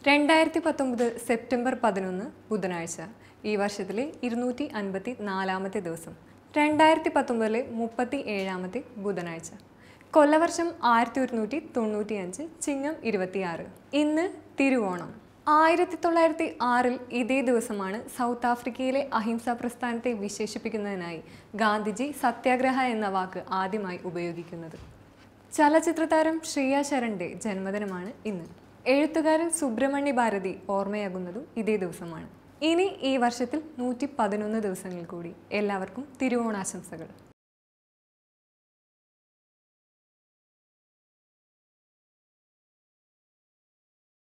രണ്ടായിരത്തി പത്തൊമ്പത് സെപ്റ്റംബർ പതിനൊന്ന് ബുധനാഴ്ച ഈ വർഷത്തിലെ ഇരുന്നൂറ്റി അൻപത്തി നാലാമത്തെ ദിവസം രണ്ടായിരത്തി പത്തൊമ്പതിലെ മുപ്പത്തി ഏഴാമത്തെ ബുധനാഴ്ച കൊല്ലവർഷം ആയിരത്തി ഒരുന്നൂറ്റി തൊണ്ണൂറ്റി അഞ്ച് ചിങ്ങം ഇരുപത്തിയാറ് ഇന്ന് തിരുവോണം ആയിരത്തി തൊള്ളായിരത്തി ആറിൽ ഇതേ ദിവസമാണ് സൗത്ത് ആഫ്രിക്കയിലെ അഹിംസാ പ്രസ്ഥാനത്തെ വിശേഷിപ്പിക്കുന്നതിനായി ഗാന്ധിജി സത്യാഗ്രഹ എന്ന വാക്ക് ആദ്യമായി ഉപയോഗിക്കുന്നത് ചലച്ചിത്രതാരം ശ്രീയ ശരണിന്റെ ജന്മദിനമാണ് ഇന്ന് എഴുത്തുകാരൻ സുബ്രഹ്മണ്യ ഭാരതി ഓർമ്മയാകുന്നതും ഇതേ ദിവസമാണ് ഇനി ഈ വർഷത്തിൽ നൂറ്റി പതിനൊന്ന് ദിവസങ്ങൾ കൂടി എല്ലാവർക്കും തിരുവോണാശംസകൾ